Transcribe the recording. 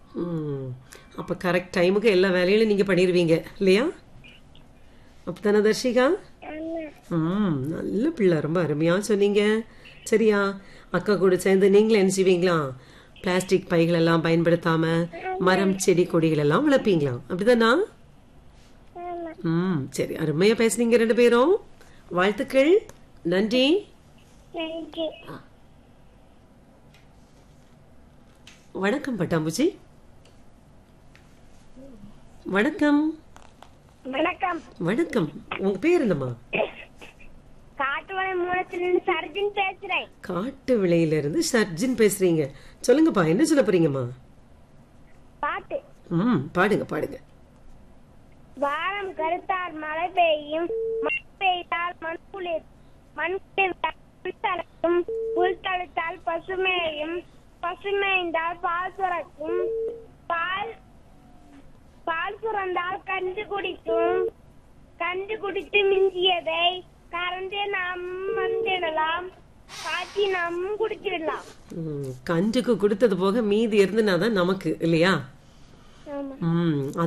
ம் அப்போ கரெக்ட் டைமுக்கு எல்லா வேலையிலும் நீங்கள் பண்ணிடுவீங்க இல்லையா அப்படித்தானே தர்ஷிகா ம் நல்ல பிள்ளை ரொம்ப அருமையாக சொன்னீங்க சரியா அக்கா கூட சேர்ந்து நீங்களும் என்ன செய்வீங்களா பிளாஸ்டிக் பைகள் எல்லாம் பயன்படுத்தாம மரம் செடி கொடிகள் எல்லாம் வளர்ப்பீங்களா அப்படிதானா ம் சரி அருமையா பேசுனீங்க ரெண்டு பேரும் வாழ்த்துக்கள் நன்றி நன்றி வணக்கம் பட்டாம்பூச்சி வணக்கம் வணக்கம் வணக்கம் உங்க பேர் என்னம்மா காட்டுமலை மூலத்திலிருந்து சர்ஜின் பேசுறேன் காட்டு விலையிலிருந்து சர்ஜின் பேசுறீங்க சொல்லுங்கப்பா என்ன சொல்ல போறீங்கம்மா பாட்டு ம் பாடுங்க பாடுங்க வானம் கருத்தால் மழை பெய்யும் மழை பெய்தால் மண் குளிர் மண் குளிர்ந்தால் புல் தளர்த்தும் புல் தழுத்தால் பசுமையும் பசுமைந்தால் பால் சுரக்கும் பால் பால் சுரந்தால் கண்டு குடிக்கும் கண்டு குடித்து மிஞ்சியதை கறந்தே நாம் வந்திடலாம் காய்ச்சி நாம் குடிச்சிடலாம் ம், கன்றுக்கு கொடுத்தது போக மீதி இருந்துனா தான் நமக்கு இல்லையா ஆமா ம்